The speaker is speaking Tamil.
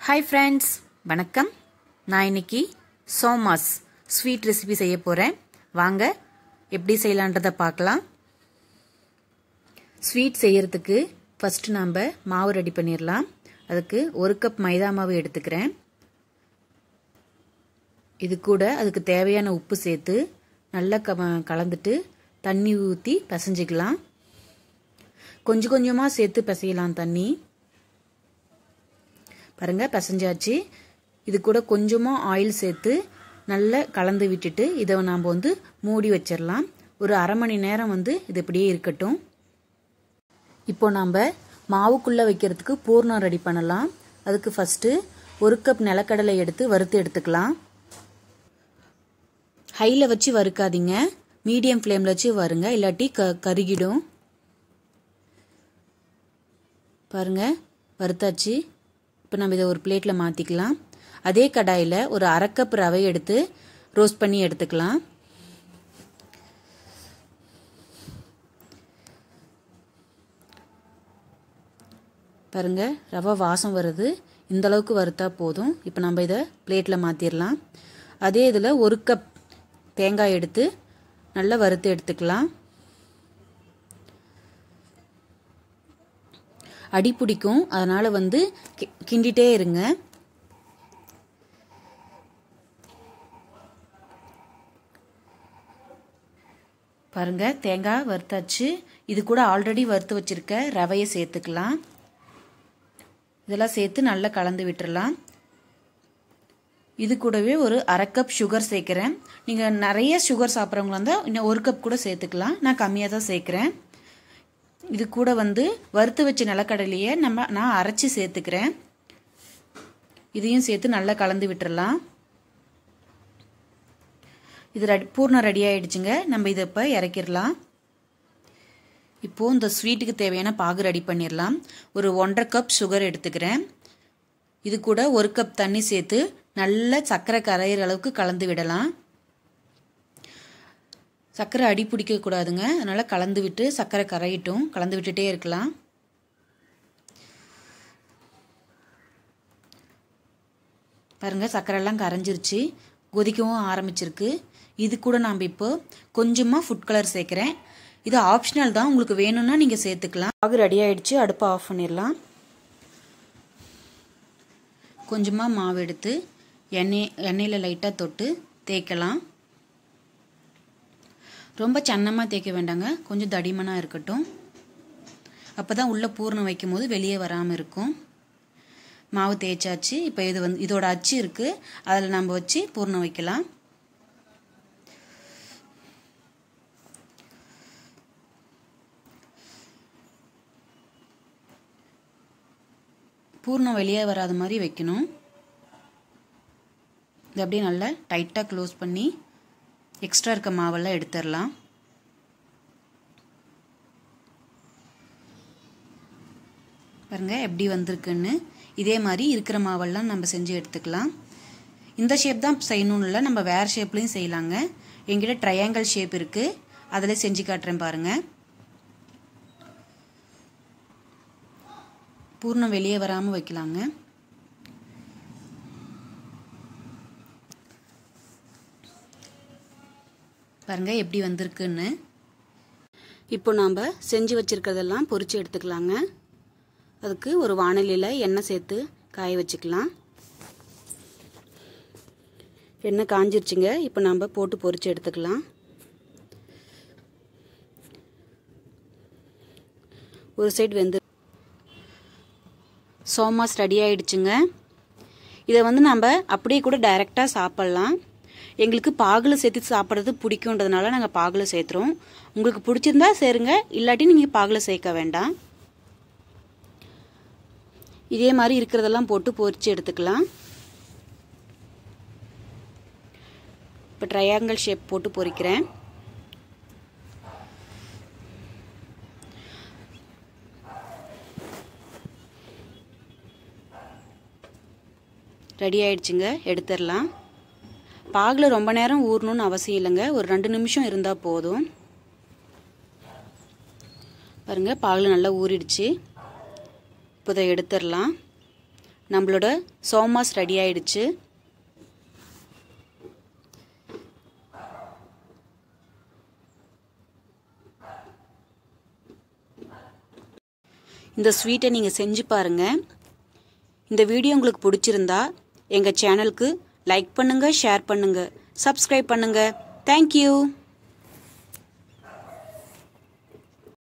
ஹாய் ஃப்ரெண்ட்ஸ் வணக்கம் நான் இன்னைக்கு சோமாஸ் ஸ்வீட் ரெசிபி செய்ய போகிறேன் வாங்க எப்படி செய்யலான்றதை பார்க்கலாம் ஸ்வீட் செய்யறதுக்கு ஃபஸ்ட்டு நாம் மாவு ரெடி பண்ணிடலாம் அதுக்கு ஒரு கப் மைதா மாவு எடுத்துக்கிறேன் இது கூட அதுக்கு தேவையான உப்பு சேர்த்து நல்லா க கலந்துட்டு தண்ணி ஊற்றி பிசைஞ்சிக்கலாம் கொஞ்சம் கொஞ்சமாக சேர்த்து பிசையலாம் தண்ணி பாருங்கள் பிசைஞ்சாச்சு இது கூட கொஞ்சமாக ஆயில் சேர்த்து நல்லா கலந்து விட்டுட்டு இதை நாம் வந்து மூடி வச்சிடலாம் ஒரு அரை மணி நேரம் வந்து இது இப்படியே இருக்கட்டும் இப்போ நாம் மாவுக்குள்ளே வைக்கிறதுக்கு பூர்ணம் ரெடி பண்ணலாம் அதுக்கு ஃபஸ்ட்டு ஒரு கப் நிலக்கடலை எடுத்து வறுத்து எடுத்துக்கலாம் ஹையில் வச்சு வறுக்காதீங்க மீடியம் ஃப்ளேமில் வச்சு வருங்க இல்லாட்டி க கருகிடும் பாருங்கள் வறுத்தாச்சு இப்போ நம்ம இதை ஒரு பிளேட்டில் மாற்றிக்கலாம் அதே கடாயில் ஒரு அரை கப் ரவை எடுத்து ரோஸ்ட் பண்ணி எடுத்துக்கலாம் பாருங்க ரவை வாசம் வருது இந்த அளவுக்கு வறுத்தா போதும் இப்போ நம்ம இதை பிளேட்டில் மாற்றிடலாம் அதே இதில் ஒரு கப் தேங்காய் எடுத்து நல்லா வறுத்து எடுத்துக்கலாம் அடி பிடிக்கும் அதனால் வந்து கிண்டிகிட்டே இருங்க பாருங்க தேங்காய் வறுத்தாச்சு இது கூட ஆல்ரெடி வறுத்து வச்சிருக்க ரவையை சேர்த்துக்கலாம் இதெல்லாம் சேர்த்து நல்லா கலந்து விட்டுறலாம் இது கூடவே ஒரு அரை கப் சுகர் சேர்க்குறேன் நீங்கள் நிறைய சுகர் சாப்பிட்றவங்களா இருந்தால் இன்னும் ஒரு கப் கூட சேர்த்துக்கலாம் நான் கம்மியாக தான் சேர்க்குறேன் இது கூட வந்து வறுத்து வச்ச நிலக்கடலையை நம்ம நான் அரைச்சி சேர்த்துக்கிறேன் இதையும் சேர்த்து நல்லா கலந்து விட்டுறலாம் இது ரெடி பூர்ணம் ரெடி ஆகிடுச்சுங்க நம்ம இதை இப்போ இறக்கிடலாம் இப்போது இந்த ஸ்வீட்டுக்கு தேவையான பாகு ரெடி பண்ணிடலாம் ஒரு ஒன்றரை கப் சுகர் எடுத்துக்கிறேன் இது கூட ஒரு கப் தண்ணி சேர்த்து நல்ல சர்க்கரை கரையிற அளவுக்கு கலந்து விடலாம் சர்க்கரை அடி பிடிக்கக்கூடாதுங்க அதனால் கலந்து விட்டு சர்க்கரை கரையிட்டும் கலந்து விட்டுட்டே இருக்கலாம் பாருங்கள் சர்க்கரைலாம் கரைஞ்சிருச்சு கொதிக்கவும் ஆரம்பிச்சிருக்கு இது கூட நாம் இப்போ கொஞ்சமாக ஃபுட் கலர் சேர்க்குறேன் இது ஆப்ஷனல் தான் உங்களுக்கு வேணும்னா நீங்கள் சேர்த்துக்கலாம் ஆகு ரெடி ஆகிடுச்சு அடுப்பை ஆஃப் பண்ணிடலாம் கொஞ்சமாக மாவு எடுத்து எண்ணெய் எண்ணெயில் லைட்டாக தொட்டு தேய்க்கலாம் ரொம்ப சன்னமாக தேய்க்க வேண்டாங்க கொஞ்சம் தடிமனாக இருக்கட்டும் அப்போ தான் உள்ளே பூர்ணம் வைக்கும் போது வெளியே வராமல் இருக்கும் மாவு தேய்ச்சாச்சு இப்போ இது வந்து இதோட அச்சு இருக்குது அதில் நம்ம வச்சு பூர்ணம் வைக்கலாம் பூர்ணம் வெளியே வராத மாதிரி வைக்கணும் இது அப்படியே நல்லா டைட்டாக க்ளோஸ் பண்ணி எக்ஸ்ட்ரா இருக்க மாவெல்லாம் எடுத்துடலாம் பாருங்கள் எப்படி வந்திருக்குன்னு இதே மாதிரி இருக்கிற மாவெல்லாம் நம்ம செஞ்சு எடுத்துக்கலாம் இந்த ஷேப் தான் செய்யணும்னு இல்லை நம்ம வேறு ஷேப்லேயும் செய்யலாங்க எங்கிட்ட ட்ரையாங்கிள் ஷேப் இருக்குது அதில் செஞ்சு காட்டுறேன் பாருங்கள் பூர்ணம் வெளியே வராமல் வைக்கலாங்க பாருங்க எப்படி வந்திருக்குன்னு இப்போ நாம் செஞ்சு வச்சுருக்கிறதெல்லாம் பொறிச்சு எடுத்துக்கலாங்க அதுக்கு ஒரு வானலியில் எண்ணெய் சேர்த்து காய வச்சுக்கலாம் எண்ணெய் காஞ்சிருச்சுங்க இப்போ நாம் போட்டு பொறிச்சு எடுத்துக்கலாம் ஒரு சைடு வெந்து சோமாஸ் ரெடி ஆயிடுச்சுங்க இதை வந்து நம்ம அப்படியே கூட டைரெக்டாக சாப்பிட்லாம் எங்களுக்கு பாகில் சேர்த்து சாப்பிட்றது பிடிக்குன்றதுனால நாங்கள் பாகில் சேர்த்துறோம் உங்களுக்கு பிடிச்சிருந்தா சேருங்க இல்லாட்டி நீங்கள் பாகில் சேர்க்க வேண்டாம் இதே மாதிரி இருக்கிறதெல்லாம் போட்டு பொரித்து எடுத்துக்கலாம் இப்போ ட்ரையாங்கிள் ஷேப் போட்டு பொரிக்கிறேன் ரெடி ஆயிடுச்சுங்க எடுத்துடலாம் பாகில் ரொம்ப நேரம் ஊறணும்னு அவசியம் இல்லைங்க ஒரு ரெண்டு நிமிஷம் இருந்தால் போதும் பாருங்கள் பாகில் நல்லா ஊறிடுச்சு இப்போ இதை எடுத்துடலாம் நம்மளோட சோமாஸ் ரெடி ஆயிடுச்சு இந்த ஸ்வீட்டை நீங்கள் செஞ்சு பாருங்கள் இந்த வீடியோ உங்களுக்கு பிடிச்சிருந்தா எங்கள் சேனலுக்கு லைக் பண்ணுங்கள் ஷேர் பண்ணுங்கள் சப்ஸ்கிரைப் பண்ணுங்கள் தேங்க்யூ